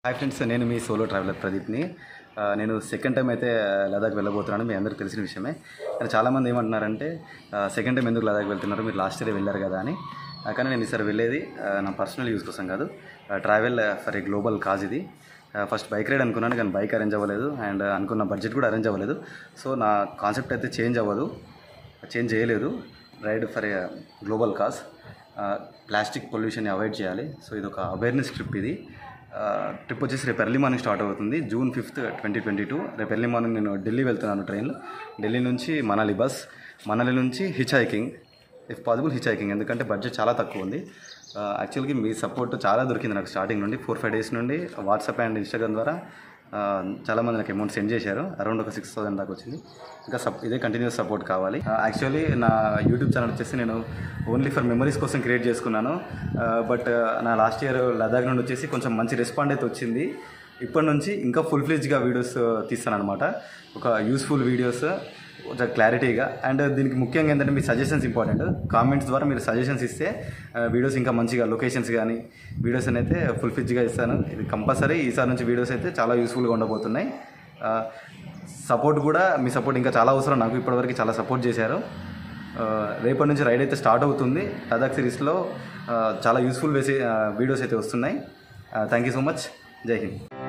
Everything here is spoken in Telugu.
హాయ్ ఫ్రెండ్స్ నేను మీ సోలో ట్రావెలర్ ప్రదీప్ని ఆ, నేను సెకండ్ టైం అయితే లదాఖ్ వెళ్ళబోతున్నాను మీ అందరికీ తెలిసిన విషయమే కానీ చాలామంది ఏమంటున్నారంటే సెకండ్ టైం ఎందుకు లదాఖ్ వెళ్తున్నారు మీరు లాస్ట్ ఇయర్ వెళ్ళారు కదా అని ఆ, కానీ నేను ఈసారి వెళ్ళేది ఆ, నా పర్సనల్ యూస్ కోసం కాదు travel for a global cause ఇది ఫస్ట్ బైక్ రైడ్ అనుకున్నాను కానీ బైక్ అరేంజ్ అవ్వలేదు అండ్ అనుకున్న బడ్జెట్ కూడా అరేంజ్ అవ్వలేదు సో నా కాన్సెప్ట్ అయితే చేంజ్ అవ్వదు చేంజ్ చేయలేదు ride for a global cause plastic pollution avoid చేయాలి సో ఇది ఒక అవేర్నెస్ ట్రిప్ ఇది ట్రిప్ వచ్చేసి రేపు ఎర్లీ మార్నింగ్ స్టార్ట్ అవుతుంది June fifth twenty twenty two రేపు ఎర్లీ మార్నింగ్ నేను ఢిల్లీ వెళ్తున్నాను ట్రైన్లో ఢిల్లీ నుంచి మనాలి బస్ మనాలి నుంచి hitch hiking if possible hitch hiking ఎందుకంటే బడ్జెట్ చాలా తక్కువ ఉంది యాక్చువల్గా మీ సపోర్ట్ చాలా దొరికింది నాకు స్టార్టింగ్ నుండి ఫోర్ ఫైవ్ డేస్ నుండి వాట్సాప్ అండ్ ఇన్స్టాగ్రామ్ ద్వారా ఆ, చాలామంది నాకు అమౌంట్ సెండ్ చేశారు అరౌండ్ ఒక సిక్స్ థౌసండ్ దాకా వచ్చింది ఇంకా సప్ ఇదే కంటిన్యూస్ సపోర్ట్ కావాలి యాక్చువల్లీ నా యూట్యూబ్ ఛానల్ వచ్చేసి నేను ఓన్లీ ఫర్ మెమరీస్ కోసం క్రియేట్ చేసుకున్నాను బట్ నా లాస్ట్ ఇయర్ లదాఖ్ నుండి వచ్చేసి కొంచెం మంచి రెస్పాండ్ అయితే వచ్చింది ఇప్పటి నుంచి ఇంకా ఫుల్ ఫ్లెజ్గా వీడియోస్ తీస్తాను అనమాట ఒక యూస్ఫుల్ వీడియోస్ కొంచెం క్లారిటీగా అండ్ దీనికి ముఖ్యంగా ఏంటంటే మీ సజెషన్స్ ఇంపార్టెంట్ కామెంట్స్ ద్వారా మీరు సజెషన్స్ ఇస్తే వీడియోస్ ఇంకా మంచిగా లొకేషన్స్ కానీ వీడియోస్ అయితే ఫుల్ ఫ్లెజ్గా ఇస్తాను ఇది కంపల్సరీ ఈసారి నుంచి వీడియోస్ అయితే చాలా యూస్ఫుల్గా ఉండబోతున్నాయి సపోర్ట్ కూడా మీ సపోర్ట్ ఇంకా చాలా అవసరం నాకు ఇప్పటివరకు చాలా సపోర్ట్ చేశారు ఆ, రేపటి నుంచి రైడ్ అయితే స్టార్ట్ అవుతుంది లదాఖ్ సిరీస్లో ఆ, చాలా యూస్ఫుల్ వేసే వీడియోస్ అయితే వస్తున్నాయి థ్యాంక్ యూ సో మచ్ జై హింద్